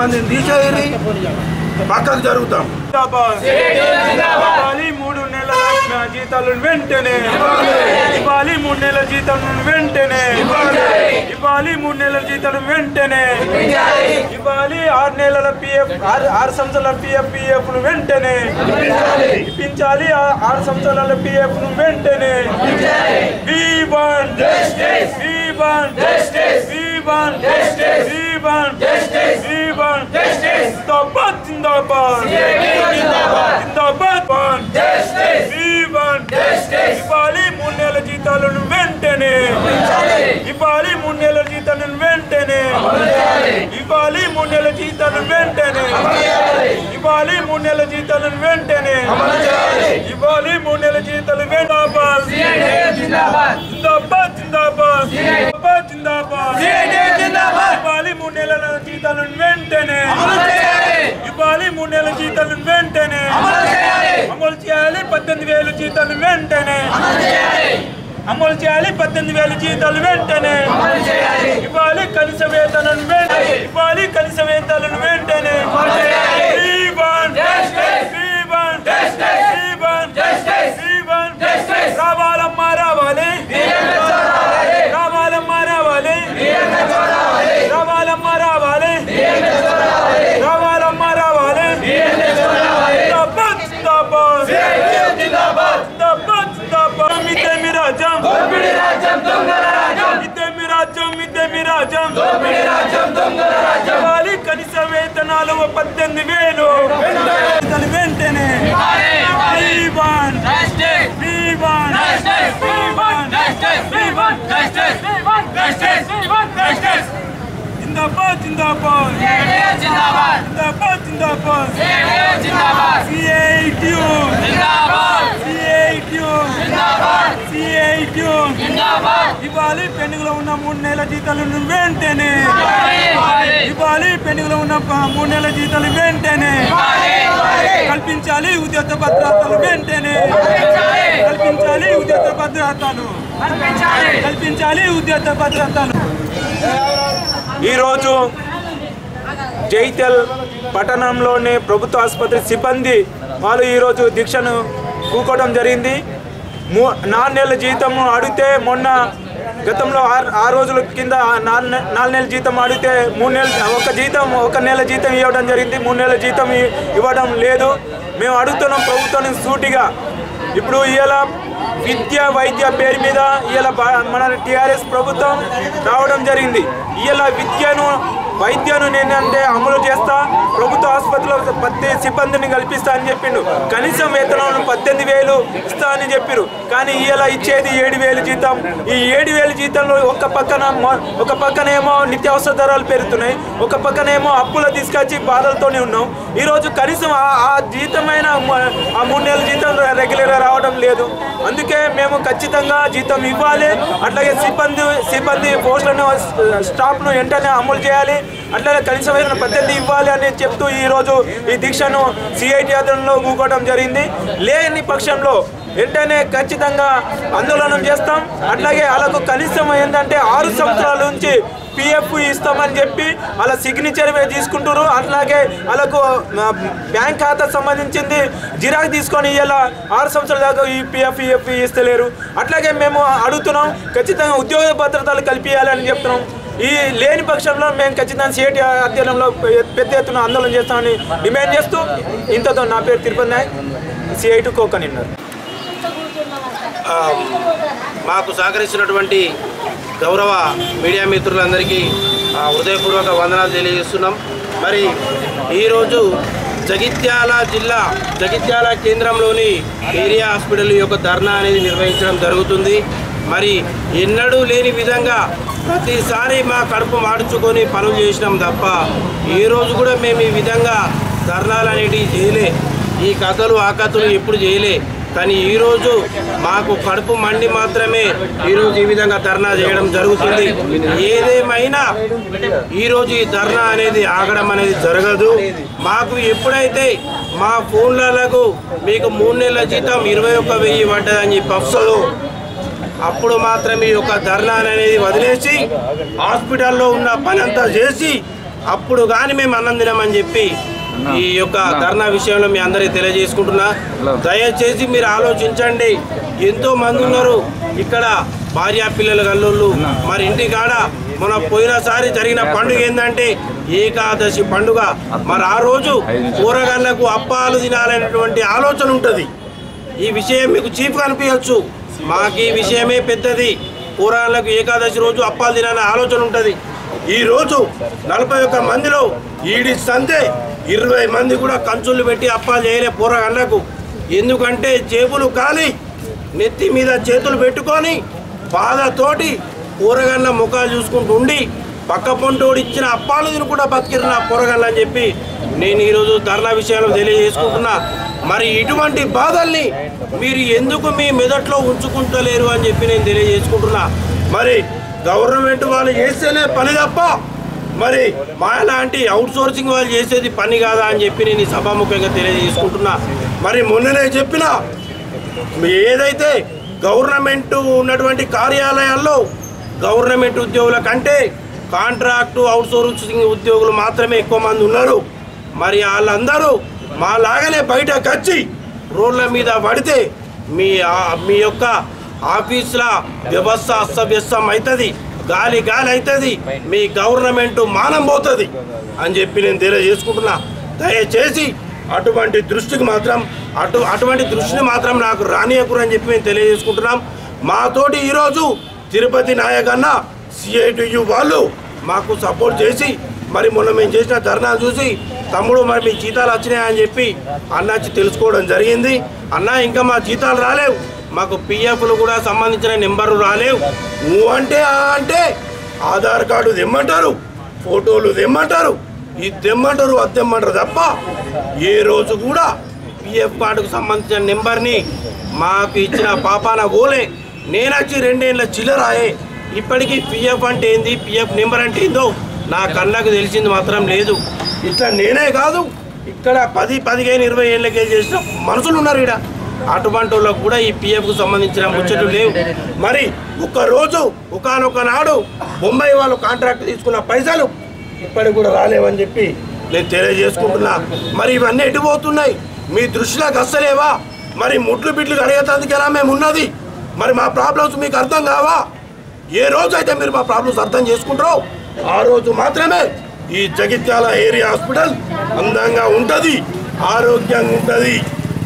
మందిని తీసేయరి పక్కకు జరుగుతాం ఇవ్వాలి మూడు నెలల జీతాలను వెంటనే ఇవ్వాలి మూడు నెలల జీతాలను వెంటనే ఇవ్వాలి మూడు నెలల జీతాలు వెంటనే ఇవ్వాలి ఆరు నెలల పిఎఫ్ ఆరు సంవత్సరాల పిఎఫ్ పిఎఫ్ ను వెంటనే ఇప్పించాలి ఆ- ఆరు సంవత్సరాల పిఎఫ్ ను వెంటనే We want justice. We want justice. We want justice. We want justice. We want justice. Zindabad, zindabad. Zindabad, want justice. We want justice. ఇవ్వాలి మూడు నెలల జీతాలను వెంటనే ఇవ్వాలి మూడు నెలల జీతాలను వెంటనే ఇవ్వాలి మూడు నెలల జీతాలను వెంటనే ఇవ్వాలి మూడు నెలల జీతాలను వెంటనే ఇవ్వాలి మూడు నెలల జీతాలు వెంటాబాద్ జిందాబాద్ జిందాబాద్ జిందాబాద్ జిందాబాద్ ఇవ్వాలి మూడు నెలల జీతాలను వెంటనే ఇవ్వాలి మూడు నెలల జీతాలను వెంటనే అమలు చేయాలి పద్దెనిమిది వేలు జీతాలు వెంటనే అమలు చేయాలి పద్దెనిమిది వేలు జీతాలు వెంటనే ఇవ్వాలి కనీస వేతనం వెంటనే ఇవ్వాలి కనీస వేతనాలను వెంటనే We want justice. We want justice. We want justice. We want justice. రావాలమ్మా రావాలి రావాలమ్మా రావాలి రావాలమ్మా రావాలి రావాలమ్మా రావాలి జిందాబాద్ జిందాబాద్ జిందాబాద్ జిందాబాద్ మిద్దె మీ రాజ్యం మిద్దె మీ రాజ్యం మిద్దె మీ రాజ్యం ఇవ్వాలి కనీస వేతనాలు పద్దెనిమిది వేలు వేతనాలు వెంటనే We want We want We want జిందాబాద్ జిందాబాద్ జిందాబాద్ జిందాబాద్ సిఐటియు సిఐటియు సిఐటియు ఇవ్వాలి పెండింగ్లో ఉన్న మూడు నెలల జీతాలను వెంటనే ఇవ్వాలి పెండింగ్లో ఉన్న ప- మూడు నెలల జీతాలు వెంటనే కల్పించాలి ఉద్యోగ భద్రతలు వెంటనే కల్పించాలి ఉద్యోగ భద్రతలు కల్పించాలి ఉద్యోగ భద్రతలు ఈరోజు జైతల్ పట్టణంలోని ప్రభుత్వ ఆసుపత్రి సిబ్బంది వాళ్ళు ఈరోజు దీక్షను కూకోవడం జరిగింది మూ నాలుగు నెలల జీతం అడిగితే మొన్న గతంలో ఆరు ఆరు రోజుల కింద నాలుగు నె- నాలుగు నెలల జీతం అడిగితే మూడు నెలల ఒక జీతం ఒక నెల జీతం ఇవ్వడం జరిగింది మూడు నెలల జీతం ఇ- ఇవ్వడం లేదు మేము అడుగుతున్నాం ప్రభుత్వాన్ని సూటిగా ఇప్పుడు ఇలా విద్య వైద్య పేరు మీద ఇలా మన టీఆర్ఎస్ ప్రభుత్వం రావడం జరిగింది ఇలా విద్యను వైద్యను నేనంటే అమలు చేస్తా ప్రభుత్వ ఆసుపత్రిలో ప్రతి సిబ్బందిని కల్పిస్తా అని చెప్పిండు కనీసం వేతనం పద్దెనిమిది వేలు ఇస్తా అని చెప్పారు కానీ ఇలా ఇచ్చేది ఏడు వేలు జీతం ఈ ఏడు వేలు జీతంలో ఒక పక్కన మొ- ఒక పక్కనేమో నిత్యావసర ధరలు పెరుగుతున్నాయి ఒక పక్కనేమో అప్పులు తీసుకొచ్చి బాధలతోనే ఉన్నాం ఈరోజు కనీసం ఆ- ఆ జీతమైన మ- ఆ మూడు నెలల జీతం రెగ్యులర్గా రావడం లేదు అందుకే మేము ఖచ్చితంగా జీతం ఇవ్వాలి అట్లాగే సిబ్బంది సిబ్బంది పోస్టులను స్టాఫ్ను వెంటనే అమలు చేయాలి అట్లాగే కనీస వేతనం పద్దెనిమిది ఇవ్వాలి అని చెప్తూ ఈరోజు ఈ దీక్షను సిఐటి ఆధ్వర్యంలో ఊకోవడం జరిగింది లేని పక్షంలో వెంటనే ఖచ్చితంగా ఆందోళన చేస్తాం అట్లాగే వాళ్ళకు కనీసం ఏంటంటే ఆరు సంవత్సరాల నుంచి పిఎఫ్ ఇస్తామని చెప్పి వాళ్ళ సిగ్నేచర్ తీసుకుంటారు అట్లాగే వాళ్ళకు ఆ, బ్యాంక్ ఖాతా సంబంధించింది జిరాక్ తీసుకొని ఇలా ఆరు సంవత్సరాల దాకా ఈ పిఎఫ్ ఈఎఫ్ ఇస్తలేరు అట్లాగే మేము అడుగుతున్నాం ఖచ్చితంగా ఉద్యోగ భద్రతలు కల్పించాలని చెప్తున్నాం ఈ లేని పక్షంలో మేము ఖచ్చితంగా సిఐటి అధ్యయనంలో పెద్ద ఎత్తున ఆందోళన చేస్తామని డిమాండ్ చేస్తూ ఇంతతో నా పేరు తిరుపతి నాయక్ సిఐటి కోకనిన్నారు ఆ, మాకు సహకరిస్తున్నటువంటి గౌరవ మీడియా మిత్రులందరికీ ఆ, హృదయపూర్వక వందనాలు తెలియజేస్తున్నాం మరి ఈరోజు జగిత్యాల జిల్లా జగిత్యాల కేంద్రంలోని ఏరియా హాస్పిటల్ యొక్క ధర్నా అనేది నిర్వహించడం జరుగుతుంది మరి ఎన్నడూ లేని విధంగా ప్రతిసారి మా కడుపు మార్చుకొని పనులు చేసినాం తప్ప ఏ రోజు కూడా మేము ఈ విధంగా ధర్నాలు అనేటివి చేయలే ఈ కథలు ఆ కథలు ఎప్పుడు చేయలే కానీ ఈరోజు మాకు కడుపు మండి మాత్రమే ఈరోజు ఈ విధంగా ధర్నా చేయడం జరుగుతుంది ఏదేమైనా ఈరోజు ఈ ధర్నా అనేది ఆగడం అనేది జరగదు మాకు ఎప్పుడైతే మా ఫోన్లకు మీకు మూడు నెలల జీతం ఇరవై ఒక్క వెయ్యి పడ్డదని చెప్పి వస్తుందో అప్పుడు మాత్రమే ఈ యొక్క ధర్నా అనేది వదిలేసి హాస్పిటల్లో ఉన్న పని అంతా చేసి అప్పుడు కానీ మేము అన్నం తినమని చెప్పి ఈ యొక్క ధర్నా విషయంలో మీ అందరికీ తెలియజేసుకుంటున్నా దయచేసి మీరు ఆలోచించండి ఎంతో మంది ఉన్నారు ఇక్కడ భార్యా పిల్లల గల్లోళ్ళు మరి ఇంటి కాడ మన పోయినసారి జరిగిన పండుగ ఏంటంటే ఏకాదశి పండుగ మరి ఆ రోజు కూరగాయలకు అప్పాలు తినాలనేటువంటి ఆలోచన ఉంటుంది ఈ విషయం మీకు చీఫ్ అనిపించవచ్చు మాకు ఈ విషయమే పెద్దది కూరగాయలకు ఏకాదశి రోజు అప్పాలు తినాలనే ఆలోచన ఉంటుంది ఈ రోజు నలభై ఒక్క మందిలో ఈడి సంతే ఇరవై మంది కూడా కంచులు పెట్టి అప్పాలు చేయలే కూరగాయలకు ఎందుకంటే జేబులు ఖాళీ నెత్తి మీద చేతులు పెట్టుకొని బాధతోటి కూరగాయల ముఖాలు చూసుకుంటూ ఉండి పక్క పొంటోడు ఇచ్చిన అప్పాలు తినకుండా బతికిరు నా కూరగాయలు అని చెప్పి నేను ఈరోజు ధర్నా విషయాలు తెలియజేసుకుంటున్నా మరి ఇటువంటి బాధల్ని మీరు ఎందుకు మీ మెదట్లో ఉంచుకుంటలేరు అని చెప్పి నేను తెలియజేసుకుంటున్నా మరి గవర్నమెంట్ వాళ్ళు చేస్తేనే పని తప్ప మరి మా లాంటి అవుట్ సోర్సింగ్ వాళ్ళు చేసేది పని కాదా అని చెప్పి నేను ఈ సభాముఖంగా తెలియజేసుకుంటున్నా మరి మొన్ననే చెప్పిన ఏదైతే గవర్నమెంట్ ఉన్నటువంటి కార్యాలయాల్లో గవర్నమెంట్ ఉద్యోగుల కంటే కాంట్రాక్టు అవుట్ సోర్సింగ్ ఉద్యోగులు మాత్రమే ఎక్కువ మంది ఉన్నారు మరి వాళ్ళందరూ మా లాగానే బయటకు వచ్చి రోడ్ల మీద పడితే మీ ఆ- మీ యొక్క ఆఫీసుల వ్యవస్థ అస్తవ్యస్తం అవుతుంది గాలి గాలి అవుతుంది మీ గవర్నమెంట్ మానం పోతుంది అని చెప్పి నేను తెలియజేసుకుంటున్నా దయచేసి అటువంటి దృష్టికి మాత్రం అటు అటువంటి దృష్టిని మాత్రం నాకు రానియకురు అని చెప్పి మేము తెలియజేసుకుంటున్నాం మాతోటి ఈరోజు తిరుపతి నాయకన్న సిఐటియు వాళ్ళు మాకు సపోర్ట్ చేసి మరి మొన్న మేము చేసిన ధర్నా చూసి తమ్ముడు మరి మీ జీతాలు వచ్చినాయని చెప్పి అన్న వచ్చి తెలుసుకోవడం జరిగింది అన్న ఇంకా మా జీతాలు రాలేవు మాకు పిఎఫ్లు కూడా సంబంధించిన నెంబర్లు రాలేవు నువ్వు అంటే ఆ అంటే ఆధార్ కార్డు తెమ్మంటారు ఫోటోలు తెమ్మంటారు ఇది తెమ్మంటారు అది తెమ్మంటారు తప్ప ఏ రోజు కూడా పిఎఫ్ కార్డుకు సంబంధించిన నెంబర్ని మాకు ఇచ్చిన పాపాన ఓలే నేను వచ్చి రెండేళ్ళ చిల్లరాయే ఇప్పటికీ పిఎఫ్ అంటే ఏంది పిఎఫ్ నెంబర్ అంటే ఏందో నా కళ్ళకు తెలిసింది మాత్రం లేదు ఇట్లా నేనే కాదు ఇక్కడ పది పదిహేను ఇరవై ఏళ్ళకే చేసిన మనుషులు ఉన్నారు ఇక్కడ అటువంటి వాళ్ళకు కూడా ఈ పిఎఫ్కు సంబంధించిన ముచ్చట్లు లేవు మరి ఒక రోజు ఒకనొక నాడు బొంబాయి వాళ్ళు కాంట్రాక్ట్ తీసుకున్న పైసలు ఇప్పటికి కూడా రాలేవని చెప్పి నేను తెలియజేసుకుంటున్నా మరి ఇవన్నీ ఎటు పోతున్నాయి మీ దృష్టిలోకి వస్తలేవా మరి ముట్లు బిట్లు అడిగేందుకు ఎలా మేము ఉన్నది మరి మా ప్రాబ్లమ్స్ మీకు అర్థం కావా ఏ రోజు అయితే మీరు మా ప్రాబ్లమ్స్ అర్థం చేసుకుంటారో ఆ రోజు మాత్రమే ఈ జగిత్యాల ఏరియా హాస్పిటల్ అందంగా ఉంటుంది ఆరోగ్యంగా ఉంటుంది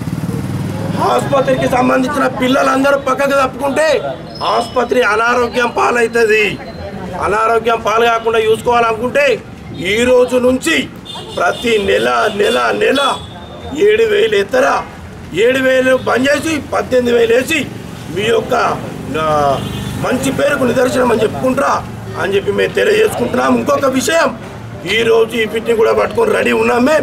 ఆసుపత్రికి సంబంధించిన పిల్లలందరూ పక్కకు తప్పుకుంటే ఆసుపత్రి అనారోగ్యం పాలవుతుంది అనారోగ్యం పాలు కాకుండా చూసుకోవాలనుకుంటే ఈ రోజు నుంచి ప్రతి నెల నెల నెల ఏడు వేలు ఎత్తరా ఏడు వేలు బంద్ చేసి పద్దెనిమిది వేలు వేసి మీ యొక్క ఆ, మంచి పేరుకు నిదర్శనం అని చెప్పుకుంటారా అని చెప్పి మేము తెలియజేసుకుంటున్నాం ఇంకొక విషయం ఈ రోజు ఈ పిట్ని కూడా పట్టుకొని రెడీ ఉన్నాం మేము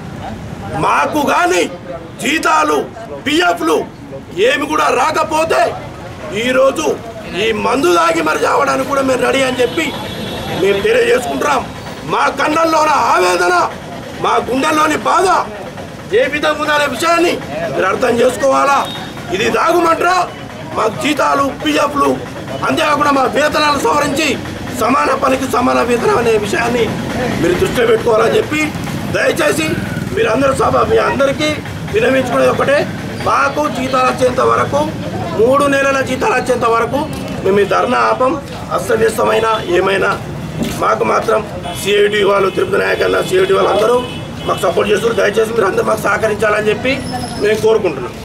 మాకు కానీ జీతాలు పిఎఫ్లు ఏమి కూడా రాకపోతే ఈరోజు ఈ మందు తాగి మరి చావడానికి కూడా మేము రెడీ అని చెప్పి మేము తెలియజేసుకుంటున్నాం మా కళ్ళల్లోన ఆవేదన మా గుండెల్లోని బాధ ఏ విధంగా ఉందనే విషయాన్ని మీరు అర్థం చేసుకోవాలా ఇది దాగుమంటారా మాకు జీతాలు పిఎఫ్లు అంతేకాకుండా మా వేతనాలు సవరించి సమాన పనికి సమాన వేతనం అనే విషయాన్ని మీరు దృష్టిలో పెట్టుకోవాలని చెప్పి దయచేసి మీరందరూ సభ మీ అందరికీ వినమించుకునేది ఒకటే మాకు జీతాలు వచ్చేంత వరకు మూడు నెలల జీతాలు వచ్చేంత వరకు మేము ఈ ధర్నా ఆపం అస్తవ్యస్తమైన ఏమైనా మాకు మాత్రం సిఐటి వాళ్ళు తిరుపతి నాయకన్న సిఐటి వాళ్ళు అందరూ మాకు సపోర్ట్ చేస్తారు దయచేసి మీరు అందరూ మాకు సహకరించాలని చెప్పి మేము కోరుకుంటున్నాం